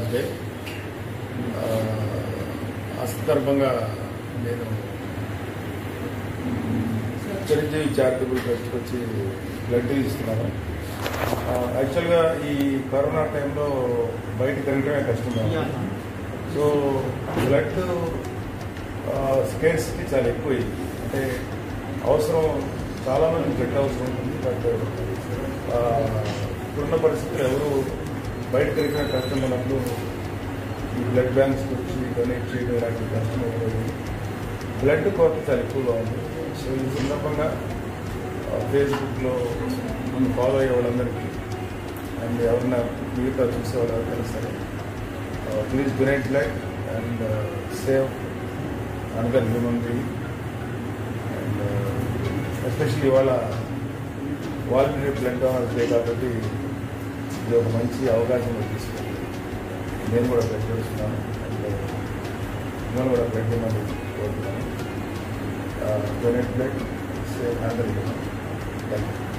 Day ఆ, ఆ సందర్భంగా నేను చిరంజీవి చారిటబుల్ ట్రస్ట్కి వచ్చి బ్లడ్ ఇస్తున్నాను ఆ, యాక్చువల్గా ఈ కరోనా టైంలో బయట తిరగడమే కష్టంగా ఉంది సో బ్లడ్ స్కేర్స్కి చాలా ఎక్కువ ఇది. అంటే అవసరం చాలా మంది బ్లడ్ అవసరం ఉంటుంది బట్ ఆ, ఇప్పుడున్న పరిస్థితులు ఎవరు బయట తిరిగిన కష్టం ఉన్నప్పుడు ఈ బ్లడ్ బ్యాంక్స్కి వచ్చి డొనేట్ చేయడం ఇలాంటి కష్టం ఎవరు బ్లడ్ కొరత చాలా ఎక్కువగా ఉంది సో ఈ సందర్భంగా ఆ, ఫేస్బుక్లో నన్ను ఫాలో అయ్యే వాళ్ళందరికీ అండ్ ఎవరన్నా మిగతా చూసే వాళ్ళు ఎవరికైనా సరే please donate blood and save another human being and especially ఇవాళ వాలంటరీ బ్లడ్ డోనర్స్ డే కాబట్టి ఇది ఒక మంచి అవకాశం తీసుకుంది నేను కూడా బ్లడ్ చేస్తున్నాను అండ్ నేను కూడా బ్లడ్ ఇవ్వమని కోరుతున్నాను donate blood save another human thank you